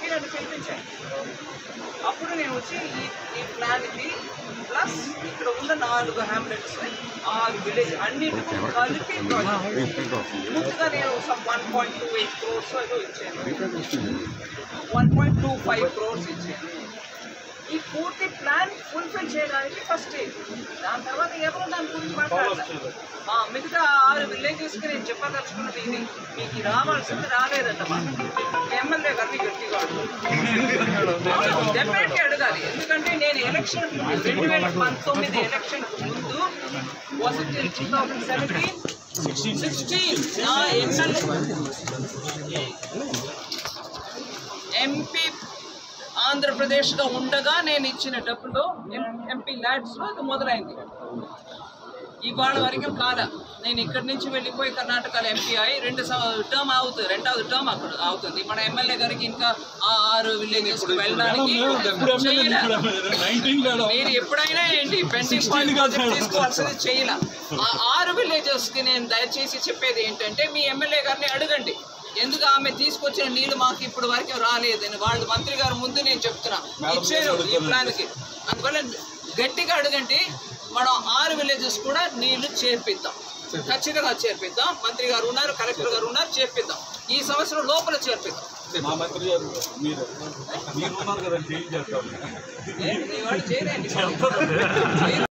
చెప్పి నన్ను పిలిపించాను అప్పుడు నేను వచ్చి ఈ ఈ ప్లాన్కి ప్లస్ ఇక్కడ ఉన్న నాలుగు హ్యామ్లెట్స్ ఆరు విలేజ్ అన్నిటికీ కలిపి project. ముందుగా నేను one point two eight crores ఏదో ఇచ్చాను one point two five crores ఇచ్చాను ఈ పూర్తి ప్లాన్ ఫుల్ఫిల్ చేయడానికి ఫస్ట్ దాని తర్వాత ఎవరు దాని గురించి మాట్లాడతారు ఆ, మిగతా ఆరు విలేజెస్కి నేను చెప్పదలుచుకున్నది ఇది మీకు ఇది రావాల్సింది రాలేదట ఎమ్మెల్యే గారిని గట్టిగా డెఫినెట్గా అడగాలి ఎందుకంటే నేను ఎలక్షన్ రెండు వేల పంతొమ్మిది ఎలక్షన్ ముందు was it two thousand seventeen sixteen నా ఎమ్మెల్యే ఎంపీ ఆంధ్రప్రదేశ్గా ఉండగా నేను ఇచ్చిన డబ్బులో ఎంపీ ల్యాడ్స్లో అది మొదలైంది ఇవాళ వరకు కాల నేను ఇక్కడి నుంచి వెళ్ళిపోయి కర్ణాటకలో ఎంపీ అయి రెండు టర్మ్ అవుతుంది రెండవది టర్మ్ అక్కడ అవుతుంది మన ఎమ్మెల్యే గారికి ఇంకా ఆ ఆరు విలేజెస్ వెళ్ళడానికి చేయలే. మీరు ఎప్పుడైనా ఏంటి పెండింగ్ పాయింట్ తీసుకోవాల్సింది చేయాల ఆ ఆరు విలేజెస్ కి నేను దయచేసి చెప్పేది ఏంటంటే మీ ఎమ్మెల్యే గారిని అడగండి ఎందుకు ఆమె తీసుకొచ్చిన నీళ్లు మాకు ఇప్పుడు వరకు రాలేదని వాళ్ళు మంత్రి గారు ముందు నేను చెప్తున్నా ఇచ్చారు ఈ ప్లాన్ కి అందువల్ల గట్టిగా అడగండి మనం ఆరు విలేజెస్ కూడా నీళ్లు చేర్పిద్దాం ఖచ్చితంగా చేర్పిద్దాం మంత్రి గారు ఉన్నారు కలెక్టర్ గారు ఉన్నారు చేర్పిద్దాం ఈ సంవత్సరం లోపల చేర్పిద్దాం మా మంత్రి గారు మీరు మీరు ఉన్నారు కదా చేంజ్ చేస్తాం ఏ, మీ వాడు చేయలేండి